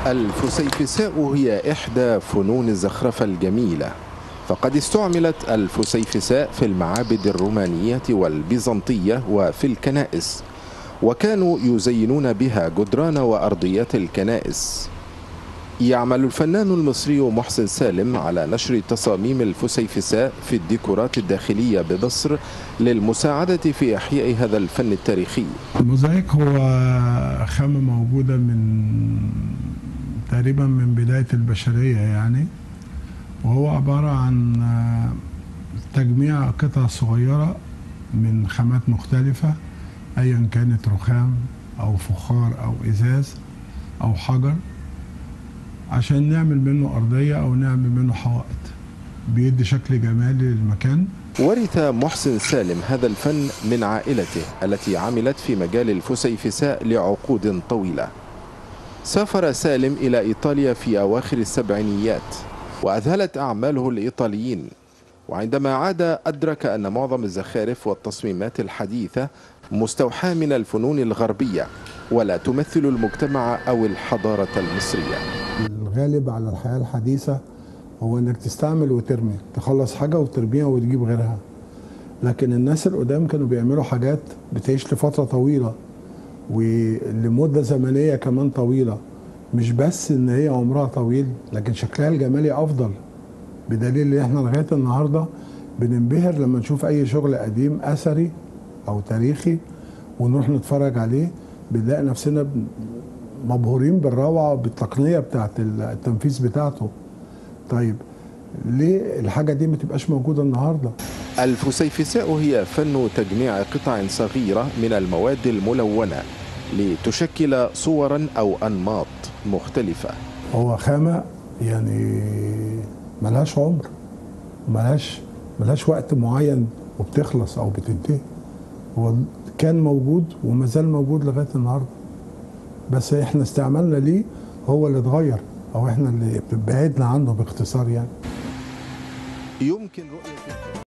الفسيفساء هي إحدى فنون الزخرفة الجميلة فقد استعملت الفسيفساء في المعابد الرومانية والبيزنطية وفي الكنائس وكانوا يزينون بها جدران وأرضيات الكنائس يعمل الفنان المصري محسن سالم على نشر تصاميم الفسيفساء في الديكورات الداخلية بمصر للمساعدة في إحياء هذا الفن التاريخي الموزايك هو خامة موجودة من تقريبا من بداية البشرية يعني وهو عبارة عن تجميع قطع صغيرة من خامات مختلفة أيا كانت رخام أو فخار أو إزاز أو حجر عشان نعمل منه أرضية أو نعمل منه حوائط بيدي شكل جمالي للمكان ورث محسن سالم هذا الفن من عائلته التي عملت في مجال الفسيفساء لعقود طويلة سافر سالم إلى إيطاليا في أواخر السبعينيات وأذهلت أعماله الإيطاليين وعندما عاد أدرك أن معظم الزخارف والتصميمات الحديثة مستوحاة من الفنون الغربية ولا تمثل المجتمع أو الحضارة المصرية الغالب على الحياة الحديثة هو انك تستعمل وترمي تخلص حاجة وترميها وتجيب غيرها لكن الناس القدام كانوا بيعملوا حاجات بتعيش لفترة طويلة ولمدة زمنية كمان طويلة مش بس ان هي عمرها طويل لكن شكلها الجمالي افضل بدليل ان احنا لغايه النهارده بننبهر لما نشوف اي شغل قديم اثري او تاريخي ونروح نتفرج عليه بنلاقي نفسنا مبهورين بالروعه بالتقنيه بتاعت التنفيذ بتاعته طيب ليه الحاجه دي ما تبقاش موجوده النهارده الفسيفساء هي فن تجميع قطع صغيره من المواد الملونه لتشكل صورا او انماط مختلفه هو خامه يعني ملهاش عمر ملهاش ملهاش وقت معين وبتخلص او بتنتهي هو كان موجود وما زال موجود لغايه النهارده بس احنا استعمالنا ليه هو اللي اتغير او احنا اللي بعدنا عنه باختصار يعني يمكن رؤيه